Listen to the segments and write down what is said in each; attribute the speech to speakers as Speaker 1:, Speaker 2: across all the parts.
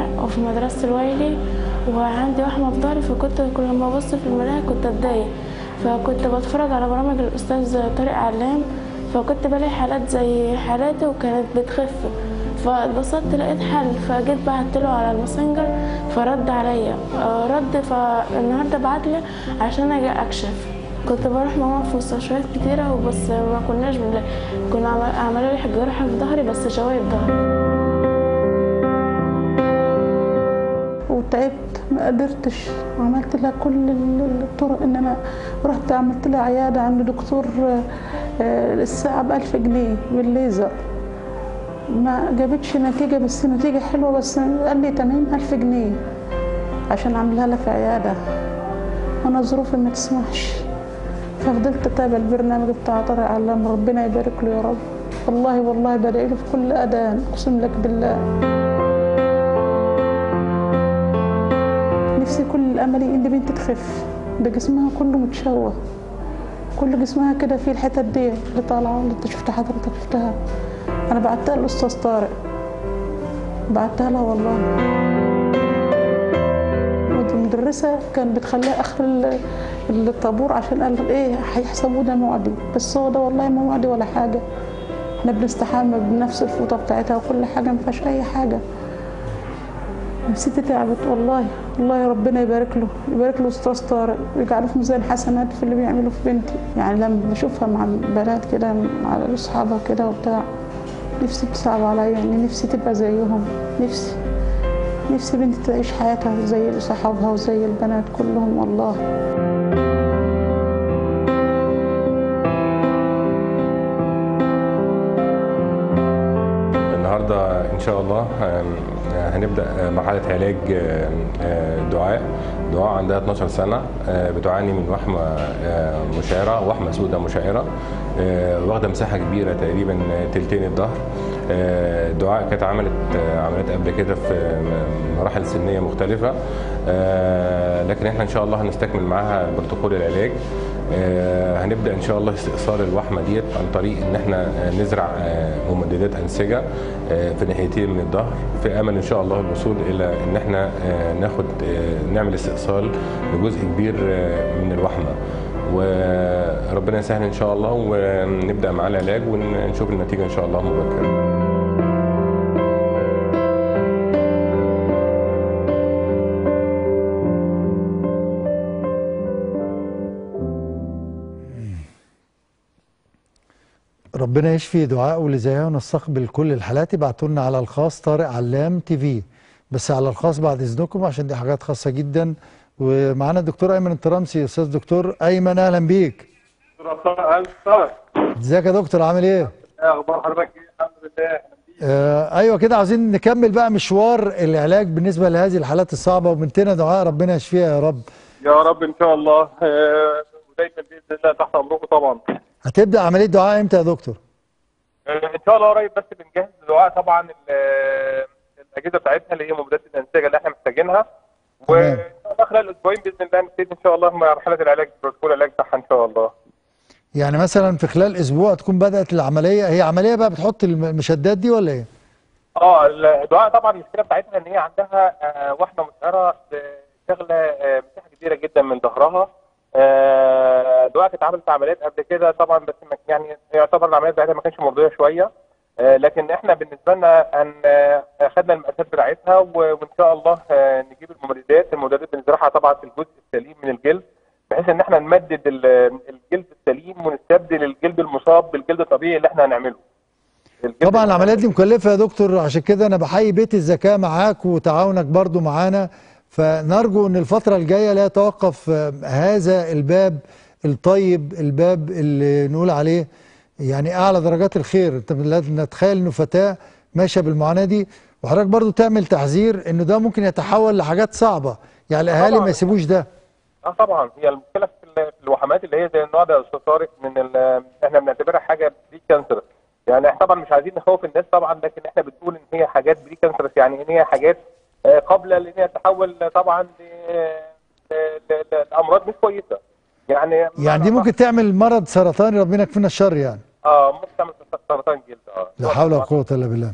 Speaker 1: وفي مدرسة الويلي وعندي وحمة في ظهري فكنت كل ما أبص في المراية كنت أتضايق فكنت بتفرج على برامج الأستاذ طارق علام فكنت بلاقي حالات زي حالاتي وكانت بتخف فاتبسطت لقيت حل فجيت بعتله على الماسنجر فرد عليا آه، رد فالنهارده بعتلي عشان اجي اكشف كنت بروح ماما في مستشفيات كتيرة وبس ما كناش بنلاقي كنا عمل- عملوا لي جراحة في ظهري بس شوايب ظهري
Speaker 2: وتعبت ما قدرتش عملت لها كل ال- الطرق ان انا رحت عملت لها عياده عند دكتور آه، آه، الساعه ب 1000 جنيه بالليزر ما جابتش نتيجه بس نتيجه حلوه بس قال لي تمام 1000 جنيه عشان اعملها لها في عياده وانا ظروفي ما تسمحش ففضلت اتابع البرنامج بتاع طارق علام ربنا يبارك له يا رب والله والله بدعي له في كل اذان اقسم لك بالله نفسي كل املي ان بنتي تخف ده جسمها كله متشوه كل جسمها كده فيه الحتت دي اللي طالعه اللي انت شفت حضرتك شفتها انا بعتها للاستاذ طارق بعتها لها والله المدرسة كان بتخليها آخر ال- الطابور عشان قال إيه هيحسبوا ده معدي بس هو ده والله ما معدي ولا حاجة احنا بنستحمى بنفس الفوطة بتاعتها وكل حاجة ما فيهاش أي حاجة نفسيتي تعبت والله والله ربنا يبارك له يبارك له استاذ طارق ويجعله في ميزان حسنات في اللي بيعمله في بنتي يعني لما بشوفها مع البنات كده مع اصحابها كده وبتاع نفسي بتصعب عليا يعني نفسي تبقى زيهم نفسي نفسي بنتي تعيش حياتها زي صحابها وزي البنات كلهم والله
Speaker 3: النهارده ان شاء الله هن- هنبدا مرحله علاج آه، آه، دعاء دعاء عندها 12 سنه آه، بتعاني من وحمه آه، مشعره وحمه سوداء مشعره آه، واخده مساحه كبيره تقريبا تلتين الظهر آه، دعاء كانت عملت آه، عمليات قبل كده في مراحل سنيه مختلفه آه، لكن احنا ان شاء الله هنستكمل معاها بروتوكول العلاج آه، هنبدا ان شاء الله استئصال الوحمه ديت عن طريق ان احنا آه، نزرع آه، ممددات انسجه آه، في ناحيتين من الظهر في امل ان شاء الله الوصول الى ان احنا آه، ناخد آه، نعمل استئصال لجزء كبير آه، من الوحمه وربنا يسهل ان شاء الله ونبدا معاه العلاج ونشوف النتيجه ان شاء الله مبكرا
Speaker 4: ربنا يشفي دعاء واللي زيها ونستقبل كل الحالات ابعتوا لنا على الخاص طارق علام تي في بس على الخاص بعد اذنكم عشان دي حاجات خاصه جدا ومعانا الدكتور ايمن الترامسي استاذ دكتور ايمن اهلا بيك ازيك يا دكتور عامل ايه؟
Speaker 5: اخبار حضرتك ايه الحمد لله
Speaker 4: آه ايوه كده عاوزين نكمل بقى مشوار العلاج بالنسبه لهذه الحالات الصعبه وبنتنا دعاء ربنا يشفيها يا رب
Speaker 5: يا رب ان شاء الله آه، ودايما باذن الله تحت امركم طبعا
Speaker 4: هتبدا عمليه دعاء امتى يا دكتور؟
Speaker 5: آه، ان شاء الله قريب بس بنجهز دعاء طبعا ال- الاجهزه بتاعتنا اللي هي مبيدات الانسجه اللي احنا محتاجينها وان شاء الله خلال اسبوعين باذن الله نبتدي ان شاء الله مرحله العلاج بروتوكول العلاج بتاعها ان شاء الله
Speaker 4: يعني مثلا في خلال اسبوع تكون بدات العمليه هي عمليه بقى بتحط الم- المشدات دي ولا ايه؟
Speaker 5: اه الدعاء طبعا المشكله بتاعتها ان هي عندها آه، وحمه مسعره شغله آه، مساحه كبيره جدا من ظهرها آه، دعاء كانت عملت عمليات قبل كده طبعا بس ما- يعني يعتبر العمليات بتاعتها ما كانتش مرضيه شويه آه، لكن احنا بالنسبه لنا هن آه، خدنا المقاسات بتاعتها و- وان شاء الله آه، نجيب الممددات الممددات بنزرعها طبعا في الجزء السليم من الجلد بحيث ان احنا نمدد ال- الجلد السليم ونستبدل الجلد المصاب بالجلد الطبيعي اللي احنا هنعمله الجلد
Speaker 4: طبعا العمليات دي مكلفه يا دكتور عشان كده انا بحيي بيت الذكاء معاك وتعاونك برضو معانا فنرجو ان الفتره الجايه لا يتوقف آه، هذا الباب الطيب الباب اللي نقول عليه يعني اعلى درجات الخير انت لازم نتخيل انه فتاه ماشيه بالمعاناه دي وحضرتك برضو تعمل تحذير انه ده ممكن يتحول لحاجات صعبه يعني الاهالي
Speaker 5: طبعاً.
Speaker 4: ما يسيبوش ده
Speaker 5: اه طبعا هي المشكله في ال- في الوحمات اللي هي زي النوع ده يا استاذ طارق من ال- احنا بنعتبرها حاجه بري كانسر يعني احنا طبعا مش عايزين نخوف الناس طبعا لكن احنا بنقول ان هي حاجات بري كانسر يعني ان هي حاجات آه، قابله لان هي تتحول طبعا ل- ل- ل- لامراض مش كويسه يعني
Speaker 4: يعني دي ممكن تعمل مرض سرطاني ربنا يكفينا الشر يعني
Speaker 5: اه ممكن تعمل سرطان جلد اه
Speaker 4: لا حول ولا قوه الا بالله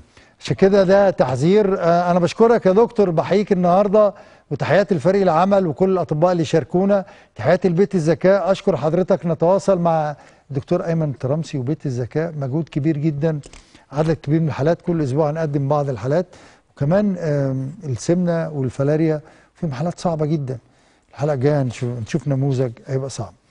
Speaker 4: عشان كده ده تحذير آه، انا بشكرك يا دكتور بحييك النهارده وتحياتي لفريق العمل وكل الاطباء اللي شاركونا تحياتي لبيت الذكاء اشكر حضرتك نتواصل مع الدكتور ايمن ترامسي وبيت الذكاء مجهود كبير جدا عدد كبير من الحالات كل اسبوع هنقدم بعض الحالات وكمان آم، السمنه والفلاريا في حالات صعبه جدا الحلقه الجايه نشوف, نشوف نموذج هيبقى صعب